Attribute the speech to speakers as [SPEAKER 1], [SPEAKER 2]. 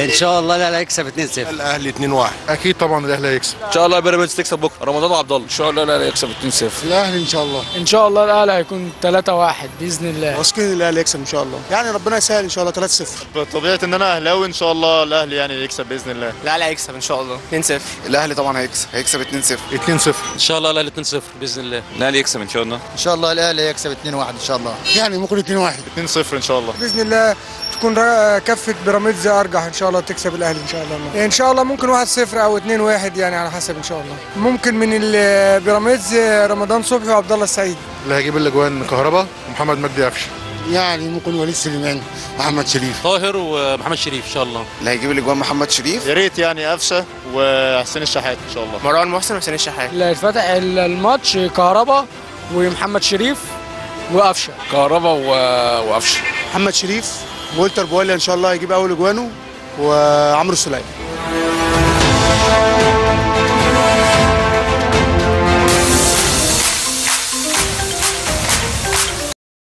[SPEAKER 1] ان شاء الله الاهلي هيكسب 2-0
[SPEAKER 2] الاهلي 2-1
[SPEAKER 3] اكيد طبعا الاهلي هيكسب
[SPEAKER 4] ان شاء الله بيراميدز تكسب بكره رمضان وعبد الله
[SPEAKER 5] ان شاء الله الاهلي يكسب 2-0
[SPEAKER 3] الاهلي ان شاء الله
[SPEAKER 6] ان شاء الله الاهلي هيكون 3-1 باذن الله
[SPEAKER 2] واثقين الاهلي يكسب ان شاء الله يعني ربنا يسهل ان شاء الله 3-0
[SPEAKER 7] بطبيعه ان انا اهلاوي ان شاء الله الاهلي يعني يكسب باذن الله
[SPEAKER 6] الاهلي هيكسب ان شاء الله 2-0
[SPEAKER 7] الاهلي طبعا هيكسب هيكسب 2-0
[SPEAKER 3] 2-0
[SPEAKER 4] ان شاء الله الاهلي 2-0 باذن الله
[SPEAKER 7] الاهلي يكسب ان شاء الله
[SPEAKER 3] ان شاء الله الاهلي هيكسب 2-1 ان شاء الله يعني ممكن 2-1
[SPEAKER 7] 2-0 ان شاء الله
[SPEAKER 6] باذن الله تكون كفه بيراميدز ارجح ان شاء الله تكسب الاهلي ان شاء الله ان شاء الله ممكن 1-0 او 2-1 يعني على حسب ان شاء الله ممكن من البيراميدز رمضان صبحي وعبد الله السعيد
[SPEAKER 3] اللي هيجيب الاجوان كهربا ومحمد مجدي قفشه
[SPEAKER 2] يعني ممكن وليد سليمان محمد شريف
[SPEAKER 4] طاهر ومحمد شريف ان شاء الله
[SPEAKER 7] اللي هيجيب الاجوان محمد شريف يا ريت يعني قفشه وحسين الشحات ان شاء الله
[SPEAKER 6] مروان محسن وحسين الشحات اللي هيتفتح الماتش كهربا ومحمد شريف وقفشه
[SPEAKER 5] كهربا وقفشه
[SPEAKER 2] محمد شريف وولتر بواليا ان شاء الله هيجيب اول اجوانه وعمرو سليم